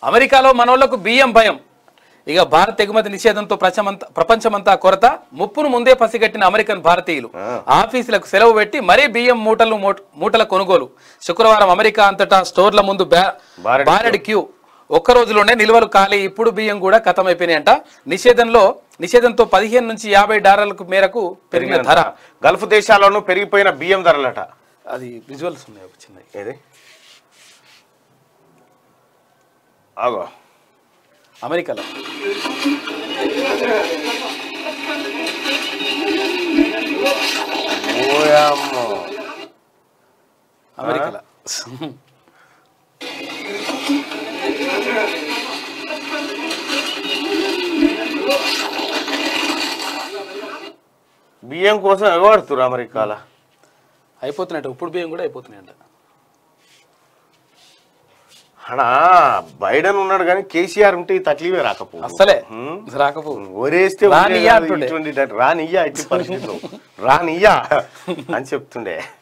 అమెరికాలో మనోళ్లకు బియ్యం భయం ఇక భారత్ ఎగుమతి నిషేధంతో ప్రపంచమంతా ప్రపంచమంతా కొరత ముప్పును ముందే పసిగట్టిన అమెరికన్ భారతీయులు ఆఫీసులకు సెలవు పెట్టి మరీ బియ్యం మూటలు మూట- మూటల కొనుగోలు శుక్రవారం అమెరికా అంతటా స్టోర్ల ముందు బ్యా- బారెడు బారెడు క్యూ ఒక్క రోజులోనే నిల్వలు ఖాళీ ఇప్పుడు బియ్యం కూడా ఖతమైపోయినాయంట నిషేధంలో నిషేధంతో పదిహేను నుంచి యాభై డాలర్లకు మేరకు పెరిగిన ధర గల్ఫ్ దేశాల్లోనూ పెరిగిపోయిన బియ్యం ధరలట అది విజువల్స్ ఉన్నాయి ఒక చిన్నవి ఏది ఆగో అమెరికాలో ఓయమ్మో అమెరికాలో బియ్యం కోసం ఎగబడుతురు అమెరికాల అయిపోతున్నాయంట ఇప్పుడు బియ్యం కూడా అయిపోతున్నాయంట అనా బైడెన్ ఉన్నాడు కానీ కేసీఆర్ ఉంటే ఈ తక్లీఫే రాకపో అస్సలే రాకపో ఒరేస్తే రానియ్యా అంటుండే. ఇటువంటి రానియ్యా ఇట్టి పరిస్థితులు రానియ్యా అని చెప్తుండే